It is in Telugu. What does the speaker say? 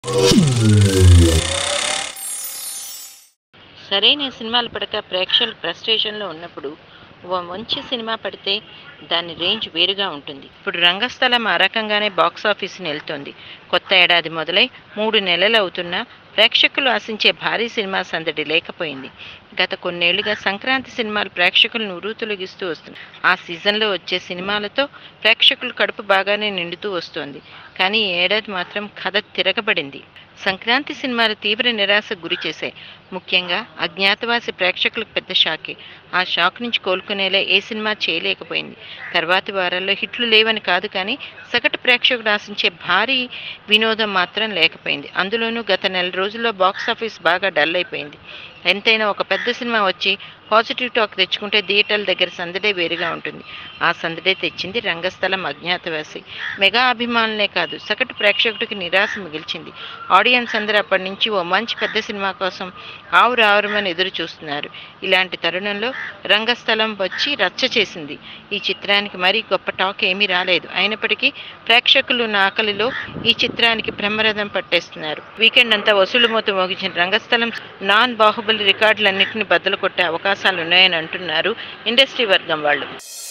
సరైన సినిమాలు పడక ప్రేక్షకులు ఫ్రస్ట్రేషన్లో ఉన్నప్పుడు ఓ మంచి సినిమా పడితే దాని రేంజ్ వేరుగా ఉంటుంది ఇప్పుడు రంగస్థలం ఆ రకంగానే బాక్స్ ఆఫీస్ని వెళ్తోంది కొత్త ఏడాది మొదలై మూడు నెలలు అవుతున్నా ప్రేక్షకులు ఆశించే భారీ సినిమా సందడి లేకపోయింది గత కొన్నేళ్లుగా సంక్రాంతి సినిమాలు ప్రేక్షకులను ఉరుతొలగిస్తూ వస్తుంది ఆ సీజన్లో వచ్చే సినిమాలతో ప్రేక్షకులు కడుపు బాగానే నిండుతూ వస్తోంది కానీ ఈ ఏడాది మాత్రం కథ తిరగబడింది సంక్రాంతి సినిమాలు తీవ్ర నిరాశకు గురి చేశాయి ముఖ్యంగా అజ్ఞాతవాసి ప్రేక్షకులకు పెద్ద షాకే ఆ షాక్ నుంచి కోలుకునేలా ఏ సినిమా చేయలేకపోయింది తర్వాతి వారాల్లో హిట్లు లేవని కాదు కానీ సగటు ప్రేక్షకుడు ఆశించే భారీ వినోదం మాత్రం లేకపోయింది అందులోనూ గత నెల రోజుల్లో బాక్స్ ఆఫీస్ బాగా డల్ అయిపోయింది ఎంతైనా ఒక పెద్ద సినిమా వచ్చి పాజిటివ్ టాక్ తెచ్చుకుంటే థియేటర్ల దగ్గర సందడే వేరుగా ఉంటుంది ఆ సందడే తెచ్చింది రంగస్థలం అజ్ఞాతవాసి మెగా అభిమానులే కాదు సగటు ప్రేక్షకుడికి నిరాశ మిగిల్చింది ఆడియన్స్ అందరూ అప్పటి నుంచి ఓ మంచి పెద్ద సినిమా కోసం ఆవురు ఆవురమని ఎదురు చూస్తున్నారు ఇలాంటి తరుణంలో రంగస్థలం వచ్చి రచ్చ చేసింది ఈ చిత్రానికి మరీ గొప్ప టాక్ ఏమీ రాలేదు అయినప్పటికీ ప్రేక్షకులు ఉన్న ఆకలిలో ఈ చిత్రానికి బ్రహ్మరథం పట్టేస్తున్నారు వీకెండ్ అంతా వసూలు మూత మోగించిన రంగస్థలం నాన్ బాహుబలి రికార్డులన్నింటినీ బద్దలు కొట్టే అవకాశాలు ఉన్నాయని అంటున్నారు ఇండస్ట్రీ వర్గం వాళ్ళు